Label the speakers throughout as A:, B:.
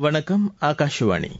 A: வணக்கம் ஆகாஷவாணி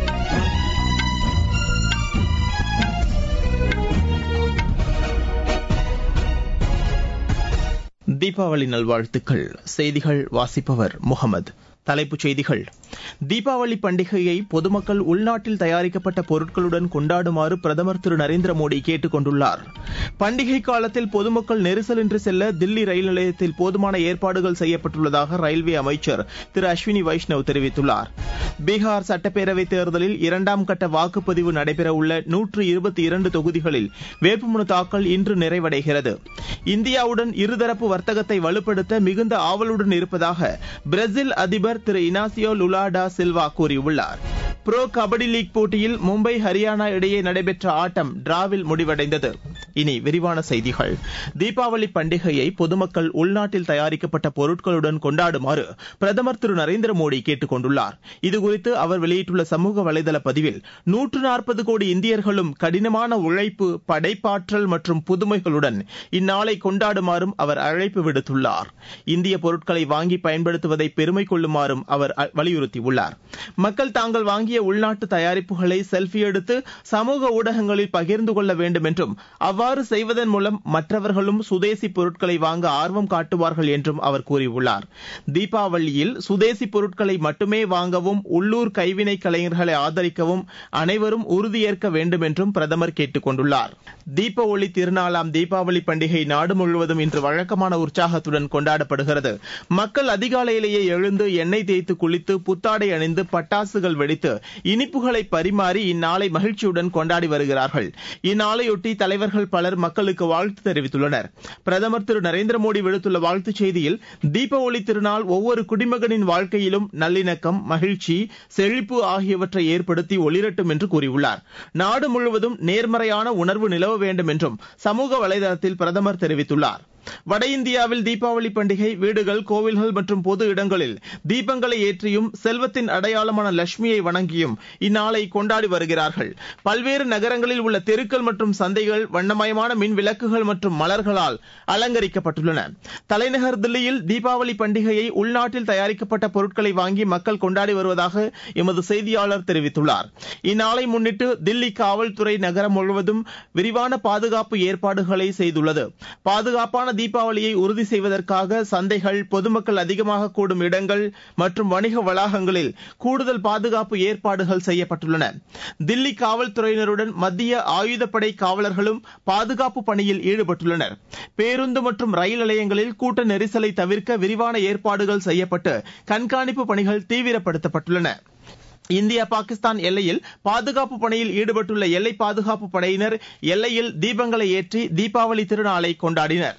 A: தீபாவளி நல்வாழ்த்துக்கள் செய்திகள் வாசிப்பவர் முகமது தலைப்புச் செய்திகள் தீபாவளி பண்டிகையை பொதுமக்கள் உள்நாட்டில் தயாரிக்கப்பட்ட பொருட்களுடன் கொண்டாடுமாறு பிரதமர் திரு நரேந்திர மோடி கேட்டுக் கொண்டுள்ளார் பண்டிகை காலத்தில் பொதுமக்கள் நெரிசலின்றி செல்ல தில்லி ரயில் நிலையத்தில் போதுமான ஏற்பாடுகள் செய்யப்பட்டுள்ளதாக ரயில்வே அமைச்சர் திரு அஸ்வினி வைஷ்ணவ் தெரிவித்துள்ளார் பீகார் சட்டப்பேரவைத் தேர்தலில் இரண்டாம் கட்ட வாக்குப்பதிவு நடைபெறவுள்ள நூற்று இருபத்தி இரண்டு தொகுதிகளில் வேட்புமனு தாக்கல் இன்று நிறைவடைகிறது இந்தியாவுடன் இருதரப்பு வர்த்தகத்தை வலுப்படுத்த மிகுந்த ஆவலுடன் இருப்பதாக பிரேசில் அதிபர் திரு இனாசியோ லுலாடா சில்வா கூறியுள்ளார் புரோ கபடி லீக் போட்டியில் மும்பை ஹரியானா இடையே நடைபெற்ற ஆட்டம் டிராவில் முடிவடைந்தது இனி விரிவான செய்திகள் தீபாவளி பண்டிகையை பொதுமக்கள் உள்நாட்டில் தயாரிக்கப்பட்ட பொருட்களுடன் கொண்டாடுமாறு பிரதமர் திரு நரேந்திர மோடி கேட்டுக் கொண்டுள்ளார் இதுகுறித்து அவர் வெளியிட்டுள்ள சமூக வலைதள பதிவில் நூற்று நாற்பது கோடி இந்தியர்களும் கடினமான உழைப்பு படைப்பாற்றல் மற்றும் புதுமைகளுடன் இந்நாளை கொண்டாடுமாறும் அவர் அழைப்பு விடுத்துள்ளார் இந்திய பொருட்களை வாங்கி பயன்படுத்துவதை பெருமை கொள்ளுமாறும் அவர் வலியுறுத்தியுள்ளார் மக்கள் தாங்கள் வாங்கிய உள்நாட்டு தயாரிப்புகளை செல்ஃபி எடுத்து சமூக ஊடகங்களில் பகிர்ந்து கொள்ள வேண்டும் என்றும் அவ்வாறு செய்வதன் மூலம் மற்றவர்களும் சுதேசி பொருட்களை வாங்க ஆர்வம் காட்டுவார்கள் என்றும் அவர் கூறியுள்ளார் தீபாவளியில் சுதேசி பொருட்களை மட்டுமே வாங்கவும் உள்ளூர் கைவினை கலைஞர்களை ஆதரிக்கவும் அனைவரும் உறுதியேற்க வேண்டும் என்றும் பிரதமர் கேட்டுக் கொண்டுள்ளார் தீப ஒளி திருநாளாம் தீபாவளி பண்டிகை நாடு முழுவதும் இன்று வழக்கமான உற்சாகத்துடன் கொண்டாடப்படுகிறது மக்கள் அதிகாலையிலேயே எழுந்து எண்ணெய் தேய்த்து குளித்து புத்தாடை அணிந்து பட்டாசுகள் வெடித்து இனிப்புகளை பரிமாறி இந்நாளை மகிழ்ச்சியுடன் கொண்டாடி வருகிறார்கள் இந்நாளையொட்டி தலைவர்கள் பலர் மக்களுக்கு வாழ்த்து தெரிவித்துள்ளனர் பிரதமர் திரு நரேந்திர மோடி விடுத்துள்ள வாழ்த்துச் செய்தியில் தீப ஒளி திருநாள் ஒவ்வொரு குடிமகனின் வாழ்க்கையிலும் நல்லிணக்கம் மகிழ்ச்சி செழிப்பு ஆகியவற்றை ஏற்படுத்தி ஒளிரட்டும் என்று கூறியுள்ளார் நாடு முழுவதும் நேர்மறையான உணர்வு நிலவ வேண்டும் என்றும் சமூக வலைதளத்தில் பிரதமர் தெரிவித்துள்ளார் வட இந்தியாவில் தீபாவளி பண்டிகை வீடுகள் கோவில்கள் மற்றும் பொது இடங்களில் தீபங்களை ஏற்றியும் செல்வத்தின் அடையாளமான லட்சுமியை வணங்கியும் இந்நாளை கொண்டாடி வருகிறார்கள் பல்வேறு நகரங்களில் உள்ள தெருக்கள் மற்றும் சந்தைகள் வண்ணமயமான மின் விளக்குகள் மற்றும் மலர்களால் அலங்கரிக்கப்பட்டுள்ளன தலைநகர் தில்லியில் தீபாவளி பண்டிகையை உள்நாட்டில் தயாரிக்கப்பட்ட பொருட்களை வாங்கி மக்கள் கொண்டாடி வருவதாக எமது செய்தியாளர் தெரிவித்துள்ளார் இந்நாளை முன்னிட்டு தில்லி காவல்துறை நகரம் முழுவதும் விரிவான பாதுகாப்பு ஏற்பாடுகளை செய்துள்ளது பாதுகாப்பான தீபாவளியை உறுதி செய்வதற்காக சந்தைகள் பொதுமக்கள் அதிகமாக கூடும் இடங்கள் மற்றும் வணிக வளாகங்களில் கூடுதல் பாதுகாப்பு ஏற்பாடுகள் செய்யப்பட்டுள்ளன தில்லி காவல்துறையினருடன் மத்திய ஆயுதப்படை காவலர்களும் பாதுகாப்பு பணியில் ஈடுபட்டுள்ளனர் பேருந்து மற்றும் ரயில் நிலையங்களில் கூட்ட நெரிசலை தவிர்க்க விரிவான ஏற்பாடுகள் செய்யப்பட்டு கண்காணிப்பு பணிகள் தீவிரப்படுத்தப்பட்டுள்ளன இந்தியா பாகிஸ்தான் எல்லையில் பாதுகாப்பு பணியில் ஈடுபட்டுள்ள எல்லை பாதுகாப்பு படையினர் எல்லையில் தீபங்களை ஏற்றி தீபாவளி திருநாளை கொண்டாடினர்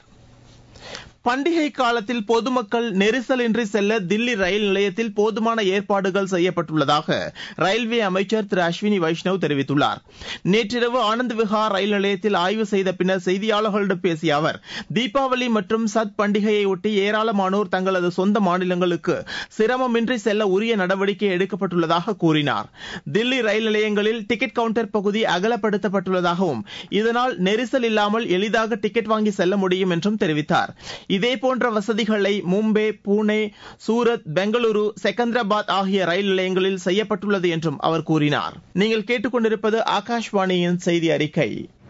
A: பண்டிகை காலத்தில் பொதுமக்கள் நெரிசலின்றி செல்ல தில்லி ரயில் நிலையத்தில் போதுமான ஏற்பாடுகள் செய்யப்பட்டுள்ளதாக ரயில்வே அமைச்சர் திரு அஸ்வினி வைஷ்ணவ் தெரிவித்துள்ளார் நேற்றிரவு ஆனந்த் விஹார் ரயில் நிலையத்தில் ஆய்வு செய்த பின்னர் செய்தியாளர்களிடம் பேசிய அவர் தீபாவளி மற்றும் சத் பண்டிகையை ஒட்டி ஏராளமானோர் தங்களது சொந்த மாநிலங்களுக்கு சிரமமின்றி செல்ல உரிய நடவடிக்கை எடுக்கப்பட்டுள்ளதாக கூறினார் தில்லி ரயில் நிலையங்களில் டிக்கெட் கவுண்டர் பகுதி அகலப்படுத்தப்பட்டுள்ளதாகவும் இதனால் நெரிசல் இல்லாமல் எளிதாக டிக்கெட் வாங்கி செல்ல முடியும் என்றும் தெரிவித்தார் இதேபோன்ற வசதிகளை மும்பை புனே சூரத் பெங்களூரு செகந்திராபாத் ஆகிய ரயில் நிலையங்களில் செய்யப்பட்டுள்ளது என்றும் அவர் கூறினார் நீங்கள் கேட்டுக்கொண்டிருப்பது ஆகாஷ்வாணியின் செய்தி அறிக்கை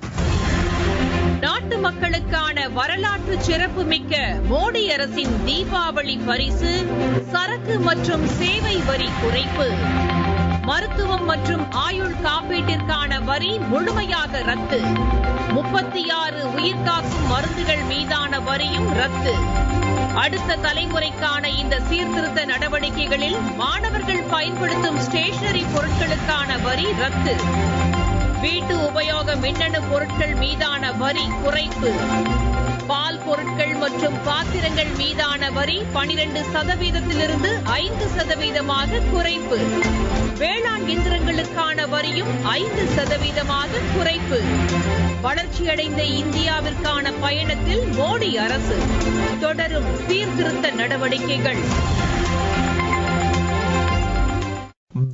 B: நாட்டு மக்களுக்கான வரலாற்று சிறப்புமிக்க மோடி அரசின் தீபாவளி பரிசு சரக்கு மற்றும் சேவை வரி குறைப்பு மருத்துவம் மற்றும் ஆயுள் காப்பீட்டிற்கான வரி முழுமையாக ரத்து முப்பத்தி ஆறு உயிர்காக்கும் மருந்துகள் மீதான வரியும் ரத்து அடுத்த தலைமுறைக்கான இந்த சீர்திருத்த நடவடிக்கைகளில் மாணவர்கள் பயன்படுத்தும் ஸ்டேஷனரி பொருட்களுக்கான வரி ரத்து வீட்டு உபயோக மின்னணு பொருட்கள் மீதான வரி குறைப்பு பால் பொருட்கள் மற்றும் பாத்திரங்கள் மீதான வரி பனிரெண்டு சதவீதத்திலிருந்து ஐந்து சதவீதமாக குறைப்பு வேளாண் இயந்திரங்களுக்கான வரியும் ஐந்து சதவீதமாக குறைப்பு வளர்ச்சியடைந்த இந்தியாவிற்கான பயணத்தில் மோடி அரசு தொடரும் சீர்திருத்த நடவடிக்கைகள்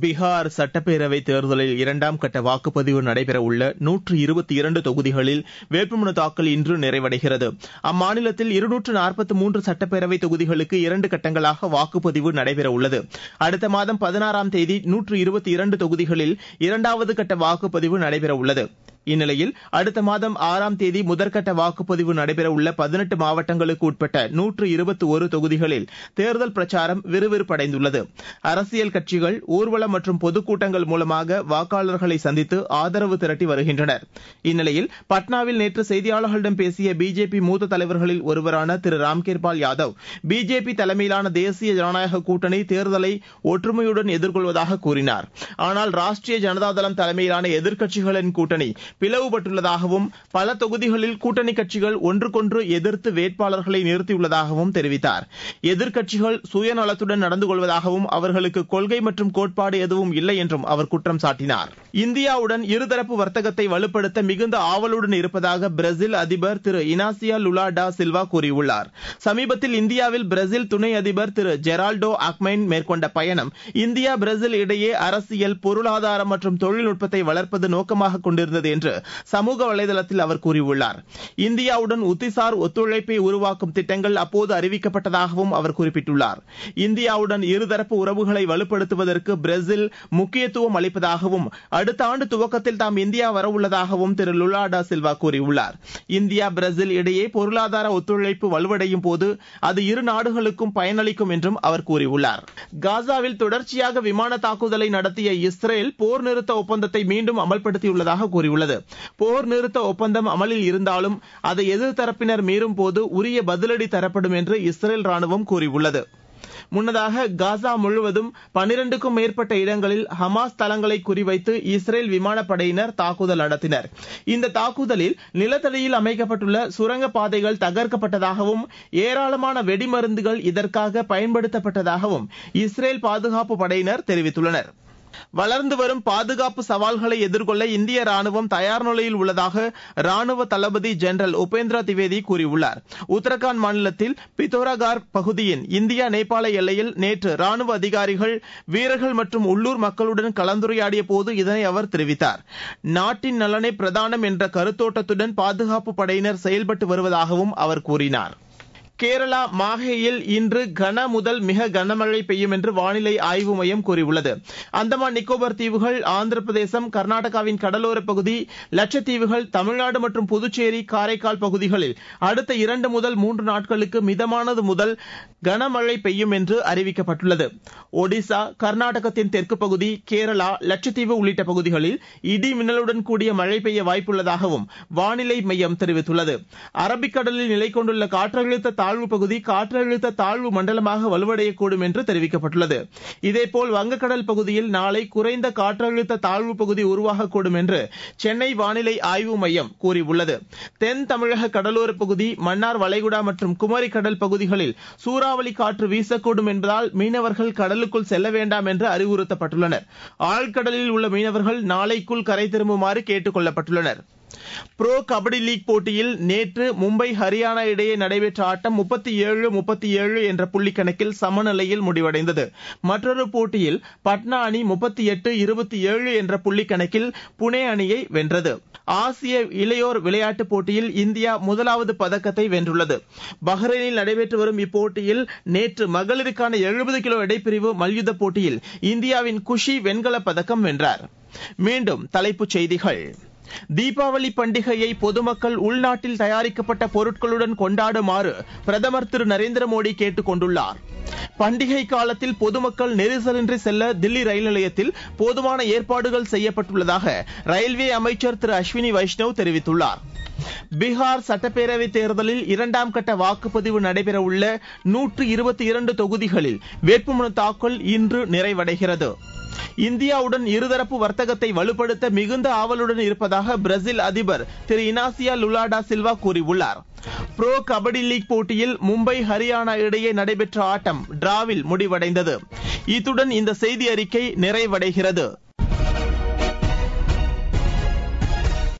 A: பீகார் சட்டப்பேரவை தேர்தலில் இரண்டாம் கட்ட வாக்குப்பதிவு நடைபெறவுள்ள நூற்று இருபத்தி இரண்டு தொகுதிகளில் வேட்புமனு தாக்கல் இன்று நிறைவடைகிறது அம்மாநிலத்தில் இருநூற்று நாற்பத்தி மூன்று சட்டப்பேரவை தொகுதிகளுக்கு இரண்டு கட்டங்களாக வாக்குப்பதிவு நடைபெறவுள்ளது அடுத்த மாதம் பதினாறாம் தேதி நூற்று இருபத்தி இரண்டு தொகுதிகளில் இரண்டாவது கட்ட வாக்குப்பதிவு நடைபெறவுள்ளது இந்நிலையில் அடுத்த மாதம் ஆறாம் தேதி முதற்கட்ட வாக்குப்பதிவு நடைபெறவுள்ள பதினெட்டு மாவட்டங்களுக்கு உட்பட்ட நூற்று இருபத்தி ஒரு தொகுதிகளில் தேர்தல் பிரச்சாரம் விறுவிறுப்படைந்துள்ளது அரசியல் கட்சிகள் ஊர்வலம் மற்றும் பொதுக்கூட்டங்கள் மூலமாக வாக்காளர்களை சந்தித்து ஆதரவு திரட்டி வருகின்றனர் இந்நிலையில் பட்னாவில் நேற்று செய்தியாளர்களிடம் பேசிய பிஜேபி மூத்த தலைவர்களில் ஒருவரான திரு ராம்கேர்பால் யாதவ் பிஜேபி தலைமையிலான தேசிய ஜனநாயக கூட்டணி தேர்தலை ஒற்றுமையுடன் எதிர்கொள்வதாக கூறினார் ஆனால் ராஷ்டிரிய ஜனதாதளம் தலைமையிலான எதிர்க்கட்சிகளின் கூட்டணி பிளவுபட்டுள்ளதாகவும் பல தொகுதிகளில் கூட்டணி கட்சிகள் ஒன்றுக்கொன்று எதிர்த்து வேட்பாளர்களை நிறுத்தியுள்ளதாகவும் தெரிவித்தார் எதிர்க்கட்சிகள் சுயநலத்துடன் நடந்து கொள்வதாகவும் அவர்களுக்கு கொள்கை மற்றும் கோட்பாடு எதுவும் இல்லை என்றும் அவர் குற்றம் சாட்டினார் இந்தியாவுடன் இருதரப்பு வர்த்தகத்தை வலுப்படுத்த மிகுந்த ஆவலுடன் இருப்பதாக பிரேசில் அதிபர் திரு இனாசியா லுலா டா சில்வா கூறியுள்ளார் சமீபத்தில் இந்தியாவில் பிரேசில் துணை அதிபர் திரு ஜெரால்டோ அக்மைன் மேற்கொண்ட பயணம் இந்தியா பிரேசில் இடையே அரசியல் பொருளாதாரம் மற்றும் தொழில்நுட்பத்தை வளர்ப்பது நோக்கமாக கொண்டிருந்தது என்று சமூக வலைதளத்தில் அவர் கூறியுள்ளார் இந்தியாவுடன் உத்திசார் ஒத்துழைப்பை உருவாக்கும் திட்டங்கள் அப்போது அறிவிக்கப்பட்டதாகவும் அவர் குறிப்பிட்டுள்ளார் இந்தியாவுடன் இருதரப்பு உறவுகளை வலுப்படுத்துவதற்கு பிரேசில் முக்கியத்துவம் அளிப்பதாகவும் அடுத்த ஆண்டு துவக்கத்தில் தாம் இந்தியா வரவுள்ளதாகவும் திரு லுலாடா சில்வா கூறியுள்ளார் இந்தியா பிரேசில் இடையே பொருளாதார ஒத்துழைப்பு வலுவடையும் போது அது இரு நாடுகளுக்கும் பயனளிக்கும் என்றும் அவர் கூறியுள்ளார் காசாவில் தொடர்ச்சியாக விமான தாக்குதலை நடத்திய இஸ்ரேல் போர் நிறுத்த ஒப்பந்தத்தை மீண்டும் அமல்படுத்தியுள்ளதாக கூறியுள்ளது போர் நிறுத்த ஒப்பந்தம் அமலில் இருந்தாலும் அதை எதிர்த்தரப்பினர் மீறும் போது உரிய பதிலடி தரப்படும் என்று இஸ்ரேல் ராணுவம் கூறியுள்ளது முன்னதாக காசா முழுவதும் பனிரெண்டுக்கும் மேற்பட்ட இடங்களில் ஹமாஸ் தளங்களை குறிவைத்து இஸ்ரேல் விமானப்படையினர் தாக்குதல் நடத்தினர் இந்த தாக்குதலில் நிலத்தடியில் அமைக்கப்பட்டுள்ள சுரங்க பாதைகள் தகர்க்கப்பட்டதாகவும் ஏராளமான வெடிமருந்துகள் இதற்காக பயன்படுத்தப்பட்டதாகவும் இஸ்ரேல் பாதுகாப்பு படையினர் தெரிவித்துள்ளனர் வளர்ந்து வரும் பாதுகாப்பு சவால்களை எதிர்கொள்ள இந்திய ராணுவம் தயார் நிலையில் உள்ளதாக ராணுவ தளபதி ஜெனரல் உபேந்திரா திவேதி கூறியுள்ளார் உத்தரகாண்ட் மாநிலத்தில் பித்தோராகார் பகுதியின் இந்தியா நேபாள எல்லையில் நேற்று ராணுவ அதிகாரிகள் வீரர்கள் மற்றும் உள்ளூர் மக்களுடன் கலந்துரையாடிய போது இதனை அவர் தெரிவித்தார் நாட்டின் நலனை பிரதானம் என்ற கருத்தோட்டத்துடன் பாதுகாப்பு படையினர் செயல்பட்டு வருவதாகவும் அவர் கூறினார் கேரளா மாஹேயில் இன்று கன முதல் மிக கனமழை பெய்யும் என்று வானிலை ஆய்வு மையம் கூறியுள்ளது அந்தமான் நிக்கோபார் தீவுகள் ஆந்திர பிரதேசம் கர்நாடகாவின் கடலோர பகுதி லட்சத்தீவுகள் தமிழ்நாடு மற்றும் புதுச்சேரி காரைக்கால் பகுதிகளில் அடுத்த இரண்டு முதல் மூன்று நாட்களுக்கு மிதமானது முதல் கனமழை பெய்யும் என்று அறிவிக்கப்பட்டுள்ளது ஒடிசா கர்நாடகத்தின் தெற்கு பகுதி கேரளா லட்சத்தீவு உள்ளிட்ட பகுதிகளில் இடி மின்னலுடன் கூடிய மழை பெய்ய வாய்ப்புள்ளதாகவும் வானிலை மையம் தெரிவித்துள்ளது அரபிக்கடலில் நிலை கொண்டுள்ள காற்றழுத்த தாழ்வு பகுதி காற்றழுத்த தாழ்வு மண்டலமாக வலுவடையக்கூடும் என்று தெரிவிக்கப்பட்டுள்ளது இதேபோல் வங்கக்கடல் பகுதியில் நாளை குறைந்த காற்றழுத்த தாழ்வு பகுதி உருவாகக்கூடும் என்று சென்னை வானிலை ஆய்வு மையம் கூறியுள்ளது தென் தமிழக கடலோர பகுதி மன்னார் வளைகுடா மற்றும் குமரி கடல் பகுதிகளில் சூறாவளி காற்று வீசக்கூடும் என்பதால் மீனவர்கள் கடலுக்குள் செல்ல வேண்டாம் என்று அறிவுறுத்தப்பட்டுள்ளனர் ஆழ்கடலில் உள்ள மீனவர்கள் நாளைக்குள் கரை திரும்புமாறு கேட்டுக் கொள்ளப்பட்டுள்ளனர் புரோ கபடி லீக் போட்டியில் நேற்று மும்பை ஹரியானா இடையே நடைபெற்ற ஆட்டம் முப்பத்தி ஏழு முப்பத்தி ஏழு என்ற புள்ளி கணக்கில் சமநிலையில் முடிவடைந்தது மற்றொரு போட்டியில் பட்னா அணி முப்பத்தி எட்டு இருபத்தி ஏழு என்ற புள்ளி கணக்கில் புனே அணியை வென்றது ஆசிய இளையோர் விளையாட்டுப் போட்டியில் இந்தியா முதலாவது பதக்கத்தை வென்றுள்ளது பஹ்ரைனில் நடைபெற்று வரும் இப்போட்டியில் நேற்று மகளிருக்கான எழுபது கிலோ எடைப்பிரிவு மல்யுத்த போட்டியில் இந்தியாவின் குஷி வெண்கலப் பதக்கம் வென்றார் மீண்டும் தலைப்புச் செய்திகள் தீபாவளி பண்டிகையை பொதுமக்கள் உள்நாட்டில் தயாரிக்கப்பட்ட பொருட்களுடன் கொண்டாடுமாறு பிரதமர் திரு நரேந்திர மோடி கேட்டுக் கொண்டுள்ளார் பண்டிகை காலத்தில் பொதுமக்கள் நெரிசலின்றி செல்ல தில்லி ரயில் நிலையத்தில் போதுமான ஏற்பாடுகள் செய்யப்பட்டுள்ளதாக ரயில்வே அமைச்சர் திரு அஸ்வினி வைஷ்ணவ் தெரிவித்துள்ளார் பீகார் சட்டப்பேரவை தேர்தலில் இரண்டாம் கட்ட வாக்குப்பதிவு நடைபெறவுள்ள நூற்று இருபத்தி இரண்டு தொகுதிகளில் வேட்புமனு தாக்கல் இன்று நிறைவடைகிறது இந்தியாவுடன் இருதரப்பு வர்த்தகத்தை வலுப்படுத்த மிகுந்த ஆவலுடன் இருப்பதாக பிரேசில் அதிபர் திரு இனாசியா லுலாடா சில்வா கூறியுள்ளார் புரோ கபடி லீக் போட்டியில் மும்பை ஹரியானா இடையே நடைபெற்ற ஆட்டம் டிராவில் முடிவடைந்தது இத்துடன் இந்த செய்தி அறிக்கை நிறைவடைகிறது